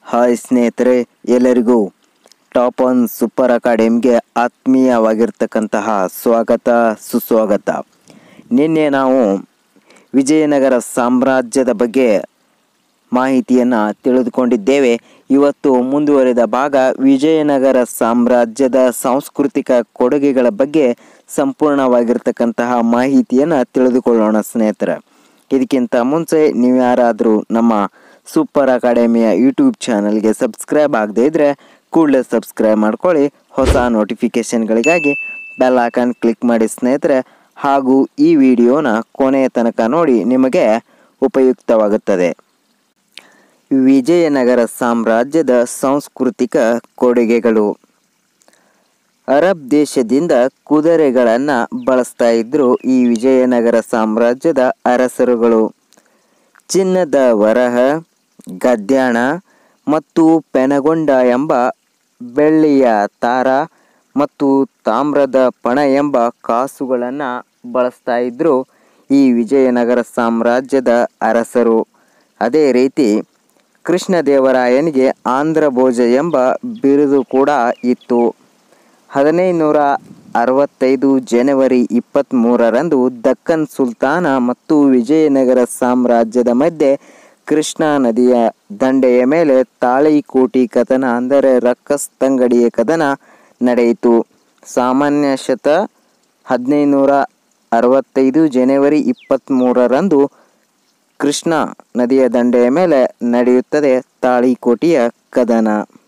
hi ಸ್ನೇಹಿತರೆ ಎಲ್ಲರಿಗೂ top one super ಅಕಾಡೆಮಿಗೆ ಆತ್ಮೀಯವಾಗಿರ್ತಕ್ಕಂತಹ ಸ್ವಾಗತ ಸುಸ್ವಾಗತ ನಿನ್ನೆ ನಾವು ವಿಜಯನಗರ ಸಾಮ್ರಾಜ್ಯದ ಬಗ್ಗೆ ಮಾಹಿತಿಯನ್ನು ತಿಳಿದುಕೊಂಡಿದ್ದೇವೆ ಇವತ್ತು ಮುಂದುವರೆದ ಭಾಗ ವಿಜಯನಗರ ಸಾಮ್ರಾಜ್ಯದ ಸಾಂಸ್ಕೃತಿಕ ಕೊಡುಗೆಗಳ ಬಗ್ಗೆ ಸಂಪೂರ್ಣವಾಗಿರ್ತಕ್ಕಂತಹ ಮಾಹಿತಿಯನ್ನು ತಿಳಿದುಕೊಳ್ಳೋಣ ಸ್ನೇಹಿತರೆ ಇದಕ್ಕಿಂತ ಮುಂಚೆ ನೀವು ಯಾರಾದರೂ ನಮ್ಮ ಸೂಪರ್ ಅಕಾಡೆಮಿಯ ಯೂಟ್ಯೂಬ್ ಚಾನಲ್ಗೆ ಸಬ್ಸ್ಕ್ರೈಬ್ ಆಗದೇ ಇದ್ದರೆ ಕೂಡಲೇ ಸಬ್ಸ್ಕ್ರೈಬ್ ಮಾಡ್ಕೊಳ್ಳಿ ಹೊಸ ನೋಟಿಫಿಕೇಷನ್ಗಳಿಗಾಗಿ ಬೆಲ್ ಐಕಾನ್ ಕ್ಲಿಕ್ ಮಾಡಿ ಸ್ನೇಹಿತರೆ ಹಾಗೂ ಈ ವಿಡಿಯೋನ ಕೊನೆಯ ತನಕ ನೋಡಿ ನಿಮಗೆ ಉಪಯುಕ್ತವಾಗುತ್ತದೆ ವಿಜಯನಗರ ಸಾಮ್ರಾಜ್ಯದ ಸಾಂಸ್ಕೃತಿಕ ಕೊಡುಗೆಗಳು ಅರಬ್ ದೇಶದಿಂದ ಕುದುರೆಗಳನ್ನು ಬಳಸ್ತಾ ಇದ್ರು ಈ ವಿಜಯನಗರ ಸಾಮ್ರಾಜ್ಯದ ಅರಸರುಗಳು ಚಿನ್ನದ ವರಹ ಗದ್ಯಾಣ ಮತ್ತು ಪೆನಗೊಂಡ ಎಂಬ ಬೆಳ್ಳಿಯ ತಾರ ಮತ್ತು ತಾಮ್ರದ ಪಣ ಎಂಬ ಕಾಸುಗಳನ್ನು ಬಳಸ್ತಾ ಇದ್ರು ಈ ವಿಜಯನಗರ ಸಾಮ್ರಾಜ್ಯದ ಅರಸರು ಅದೇ ರೀತಿ ಕೃಷ್ಣದೇವರಾಯನಿಗೆ ಆಂಧ್ರ ಭೋಜ ಎಂಬ ಬಿರುದು ಕೂಡ ಇತ್ತು ಹದಿನೈದುನೂರ ಅರವತ್ತೈದು ಜನವರಿ ಇಪ್ಪತ್ತ್ಮೂರರಂದು ದಕ್ಕನ್ ಸುಲ್ತಾನ ಮತ್ತು ವಿಜಯನಗರ ಸಾಮ್ರಾಜ್ಯದ ಮಧ್ಯೆ ಕೃಷ್ಣಾ ನದಿಯ ದಂಡೆಯ ಮೇಲೆ ತಾಳಿಕೋಟಿ ಕದನ ಅಂದರೆ ರಕ್ಕಸ್ತಂಗಡಿಯ ಕದನ ನಡೆಯಿತು ಸಾಮಾನ್ಯ ಶತ ಹದಿನೈದುನೂರ ಅರವತ್ತೈದು ಜನವರಿ ಇಪ್ಪತ್ತ್ಮೂರರಂದು ಕೃಷ್ಣಾ ನದಿಯ ದಂಡೆಯ ಮೇಲೆ ನಡೆಯುತ್ತದೆ ತಾಳಿಕೋಟೆಯ ಕದನ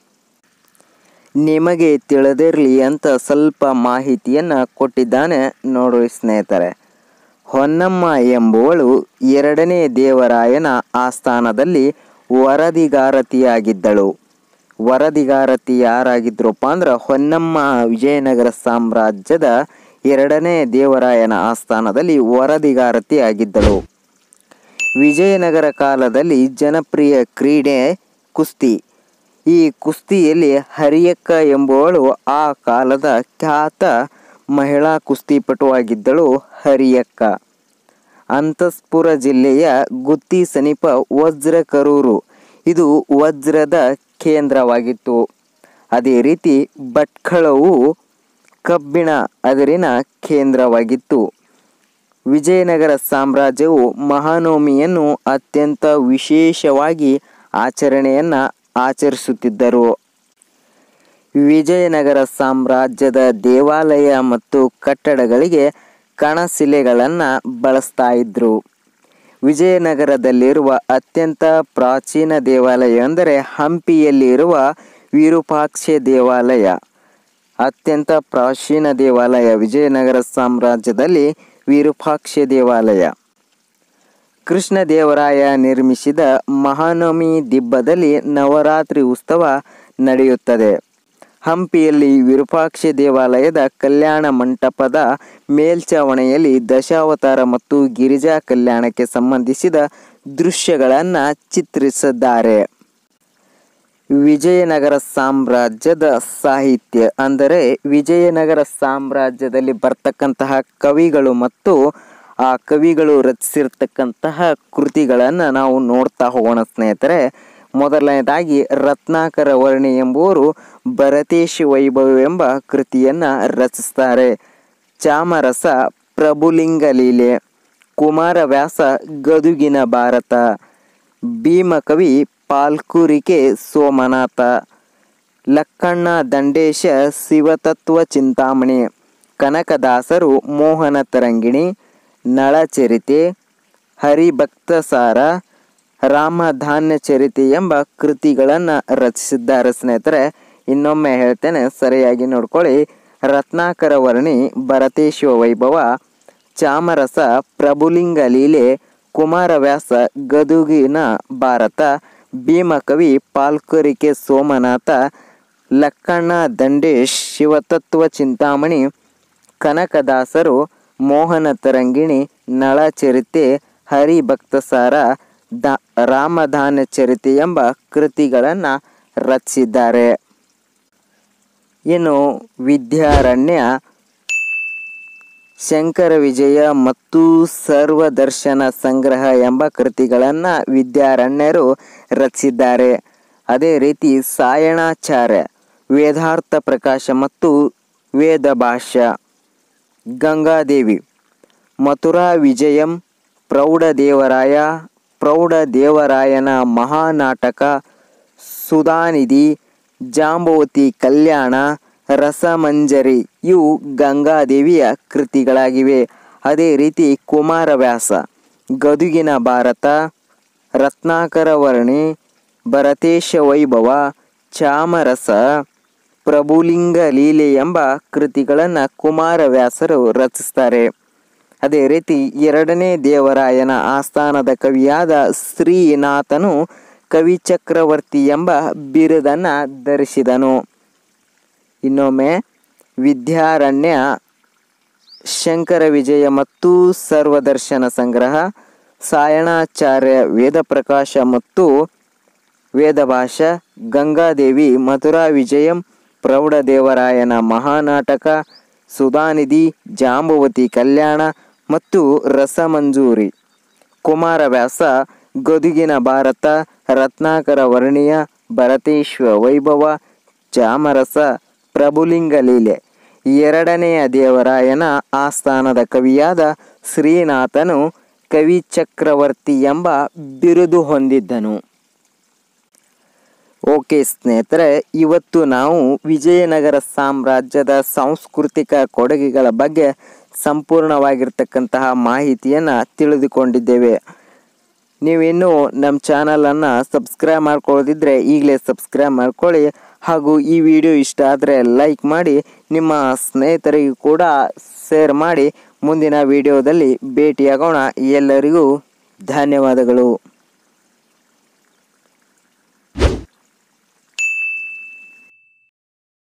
ನಿಮಗೆ ತಿಳಿದಿರಲಿ ಅಂತ ಸ್ವಲ್ಪ ಮಾಹಿತಿಯನ್ನು ಕೊಟ್ಟಿದ್ದಾನೆ ನೋಡ್ರಿ ಸ್ನೇಹಿತರೆ ಹೊನ್ನಮ್ಮ ಎಂಬುವಳು ಎರಡನೇ ದೇವರಾಯನ ಆಸ್ಥಾನದಲ್ಲಿ ವರದಿಗಾರತಿಯಾಗಿದ್ದಳು ವರದಿಗಾರತಿ ಯಾರಾಗಿದ್ರಪ್ಪ ಅಂದ್ರೆ ಹೊನ್ನಮ್ಮ ವಿಜಯನಗರ ಸಾಮ್ರಾಜ್ಯದ ಎರಡನೇ ದೇವರಾಯನ ಆಸ್ಥಾನದಲ್ಲಿ ವರದಿಗಾರತಿ ಆಗಿದ್ದಳು ವಿಜಯನಗರ ಕಾಲದಲ್ಲಿ ಜನಪ್ರಿಯ ಕ್ರೀಡೆ ಕುಸ್ತಿ ಈ ಕುಸ್ತಿಯಲ್ಲಿ ಹರಿಯಕ್ಕ ಎಂಬುವಳು ಆ ಕಾಲದ ಖ್ಯಾತ ಮಹಿಳಾ ಕುಸ್ತಿಪಟುವಾಗಿದ್ದಳು ಹರಿಯಕ್ಕ ಅಂತಸ್ಪುರ ಜಿಲ್ಲೆಯ ಗುತ್ತಿ ಸಮೀಪ ವಜ್ರ ಕರೂರು ಇದು ವಜ್ರದ ಕೇಂದ್ರವಾಗಿತ್ತು ಅದೇ ರೀತಿ ಭಟ್ಕಳವು ಕಬ್ಬಿಣ ಅದರಿನ ಕೇಂದ್ರವಾಗಿತ್ತು ವಿಜಯನಗರ ಸಾಮ್ರಾಜ್ಯವು ಮಹಾನವಮಿಯನ್ನು ಅತ್ಯಂತ ವಿಶೇಷವಾಗಿ ಆಚರಣೆಯನ್ನು ಆಚರಿಸುತ್ತಿದ್ದರು ವಿಜಯನಗರ ಸಾಮ್ರಾಜ್ಯದ ದೇವಾಲಯ ಮತ್ತು ಕಟ್ಟಡಗಳಿಗೆ ಕಣಶಿಲೆಗಳನ್ನು ಬಳಸ್ತಾ ಇದ್ರು ವಿಜಯನಗರದಲ್ಲಿರುವ ಅತ್ಯಂತ ಪ್ರಾಚೀನ ದೇವಾಲಯ ಅಂದರೆ ಹಂಪಿಯಲ್ಲಿರುವ ವಿರೂಪಾಕ್ಷ ದೇವಾಲಯ ಅತ್ಯಂತ ಪ್ರಾಚೀನ ದೇವಾಲಯ ವಿಜಯನಗರ ಸಾಮ್ರಾಜ್ಯದಲ್ಲಿ ವಿರೂಪಾಕ್ಷ ದೇವಾಲಯ ಕೃಷ್ಣದೇವರಾಯ ನಿರ್ಮಿಸಿದ ಮಹಾನವಮಿ ದಿಬ್ಬದಲ್ಲಿ ನವರಾತ್ರಿ ಉತ್ಸವ ನಡೆಯುತ್ತದೆ ಹಂಪಿಯಲ್ಲಿ ವಿರೂಪಾಕ್ಷ ದೇವಾಲಯದ ಕಲ್ಯಾಣ ಮಂಟಪದ ಮೇಲ್ಛಾವಣಿಯಲ್ಲಿ ದಶಾವತಾರ ಮತ್ತು ಗಿರಿಜಾ ಕಲ್ಯಾಣಕ್ಕೆ ಸಂಬಂಧಿಸಿದ ದೃಶ್ಯಗಳನ್ನು ಚಿತ್ರಿಸಿದ್ದಾರೆ ವಿಜಯನಗರ ಸಾಮ್ರಾಜ್ಯದ ಸಾಹಿತ್ಯ ಅಂದರೆ ವಿಜಯನಗರ ಸಾಮ್ರಾಜ್ಯದಲ್ಲಿ ಬರ್ತಕ್ಕಂತಹ ಕವಿಗಳು ಮತ್ತು ಆ ಕವಿಗಳು ರಚಿಸಿರ್ತಕ್ಕಂತಹ ಕೃತಿಗಳನ್ನು ನಾವು ನೋಡ್ತಾ ಹೋಗೋಣ ಸ್ನೇಹಿತರೆ ಮೊದಲನೇದಾಗಿ ರತ್ನಾಕರ ವರ್ಣಿ ಎಂಬುವರು ಭರತೇಶ್ ವೈಭವ ಎಂಬ ಕೃತಿಯನ್ನು ರಚಿಸ್ತಾರೆ ಚಾಮರಸ ಪ್ರಭುಲಿಂಗ ಲೀಲೆ ಕುಮಾರವ್ಯಾಸ ಗದುಗಿನ ಭಾರತ ಭೀಮಕವಿ ಪಾಲ್ಕುರಿಕೆ ಸೋಮನಾಥ ಲಕ್ಕಣ್ಣ ದಂಡೇಶ ಶಿವತತ್ವ ಚಿಂತಾಮಣಿ ಕನಕದಾಸರು ಮೋಹನ ತರಂಗಿಣಿ ನಳಚರಿತೆ ಹರಿಭಕ್ತಸಾರ ರಾಮಧಾನ್ಯ ಚರಿತೆ ಎಂಬ ಕೃತಿಗಳನ್ನು ರಚಿಸಿದ್ದಾರೆ ಸ್ನೇಹಿತರೆ ಇನ್ನೊಮ್ಮೆ ಹೇಳ್ತೇನೆ ಸರಿಯಾಗಿ ನೋಡ್ಕೊಳ್ಳಿ ರತ್ನಾಕರ ವರ್ಣಿ ಭರತೇಶ್ವ ವೈಭವ ಚಾಮರಸ ಪ್ರಭುಲಿಂಗ ಲೀಲೆ ಕುಮಾರವ್ಯಾಸ ಗದುಗಿನ ಭಾರತ ಭೀಮಕವಿ ಪಾಲ್ಕರಿಕೆ ಸೋಮನಾಥ ಲಕ್ಕಣ್ಣ ದಂಡೇಶ್ ಶಿವತತ್ವ ಚಿಂತಾಮಣಿ ಕನಕದಾಸರು ಮೋಹನ ತರಂಗಿಣಿ ನಳಚರಿತೆ ಹರಿಭಕ್ತಸಾರ ದ ರಾಮಧಾನ್ಯ ಚರಿತೆ ಎಂಬ ಕೃತಿಗಳನ್ನು ರಚಿಸಿದ್ದಾರೆ ಇನ್ನು ವಿದ್ಯಾರಣ್ಯ ಶಂಕರ ವಿಜಯ ಮತ್ತು ಸರ್ವದರ್ಶನ ಸಂಗ್ರಹ ಎಂಬ ಕೃತಿಗಳನ್ನು ವಿದ್ಯಾರಣ್ಯರು ರಚಿಸಿದ್ದಾರೆ ಅದೇ ರೀತಿ ಸಾಯಣಾಚಾರ್ಯ ವೇದಾರ್ಥ ಪ್ರಕಾಶ ಮತ್ತು ವೇದ ಭಾಷ್ಯ ಗಂಗಾದೇವಿ ಮಥುರಾ ವಿಜಯಂ ಪ್ರೌಢದೇವರಾಯ ಪ್ರೌಢದೇವರಾಯನ ಮಹಾನಾಟಕ ಸುಧಾನಿಧಿ ಜಾಂಬವತಿ ಕಲ್ಯಾಣ ರಸಮಂಜರಿ ಇವು ಗಂಗಾದೇವಿಯ ಕೃತಿಗಳಾಗಿವೆ ಅದೇ ರೀತಿ ಕುಮಾರವ್ಯಾಸ ಗದುಗಿನ ಭಾರತ ರತ್ನಾಕರ ವರ್ಣಿ ಭರತೇಶ ವೈಭವ ಚಾಮರಸ ಪ್ರಭುಲಿಂಗ ಲೀಲೆ ಎಂಬ ಕೃತಿಗಳನ್ನು ಕುಮಾರವ್ಯಾಸರು ರಚಿಸ್ತಾರೆ ಅದೇ ರೀತಿ ಎರಡನೇ ದೇವರಾಯನ ಆಸ್ಥಾನದ ಕವಿಯಾದ ಶ್ರೀನಾಥನು ಕವಿ ಚಕ್ರವರ್ತಿ ಎಂಬ ಬಿರುದನ್ನು ಧರಿಸಿದನು ಇನ್ನೊಮ್ಮೆ ವಿದ್ಯಾರಣ್ಯ ಶಂಕರ ವಿಜಯ ಮತ್ತು ಸರ್ವದರ್ಶನ ಸಂಗ್ರಹ ಸಾಯಣಾಚಾರ್ಯ ವೇದಪ್ರಕಾಶ ಮತ್ತು ವೇದಭಾಷ ಗಂಗಾದೇವಿ ಮಥುರಾ ವಿಜಯಂ ಪ್ರೌಢದೇವರಾಯನ ಮಹಾನಾಟಕ ಸುಧಾನಿಧಿ ಜಾಂಬವತಿ ಕಲ್ಯಾಣ ಮತ್ತು ರಸಮಂಜೂರಿ ಕುಮಾರವ್ಯಾಸ ಗದುಗಿನ ಭಾರತ ರತ್ನಾಕರ ವರ್ಣಿಯ ಭರತೇಶ್ವ ವೈಭವ ಚಾಮರಸ ಪ್ರಭುಲಿಂಗ ಲೀಲೆ ಎರಡನೆಯ ದೇವರಾಯನ ಆಸ್ಥಾನದ ಕವಿಯಾದ ಶ್ರೀನಾಥನು ಕವಿ ಚಕ್ರವರ್ತಿ ಎಂಬ ಬಿರುದು ಹೊಂದಿದ್ದನು ಓಕೆ ಸ್ನೇಹಿತರೆ ಇವತ್ತು ನಾವು ವಿಜಯನಗರ ಸಾಮ್ರಾಜ್ಯದ ಸಾಂಸ್ಕೃತಿಕ ಕೊಡುಗೆಗಳ ಬಗ್ಗೆ ಸಂಪೂರ್ಣವಾಗಿರ್ತಕ್ಕಂತಹ ಮಾಹಿತಿಯನ್ನು ತಿಳಿದುಕೊಂಡಿದ್ದೇವೆ ನೀವಿನ್ನೂ ನಮ್ಮ ಚಾನಲನ್ನು ಸಬ್ಸ್ಕ್ರೈಬ್ ಮಾಡ್ಕೊಳ್ಳೋದಿದ್ರೆ ಈಗಲೇ ಸಬ್ಸ್ಕ್ರೈಬ್ ಮಾಡ್ಕೊಳ್ಳಿ ಹಾಗೂ ಈ ವಿಡಿಯೋ ಇಷ್ಟ ಆದರೆ ಲೈಕ್ ಮಾಡಿ ನಿಮ್ಮ ಸ್ನೇಹಿತರಿಗೂ ಕೂಡ ಶೇರ್ ಮಾಡಿ ಮುಂದಿನ ವಿಡಿಯೋದಲ್ಲಿ ಭೇಟಿಯಾಗೋಣ ಎಲ್ಲರಿಗೂ ಧನ್ಯವಾದಗಳು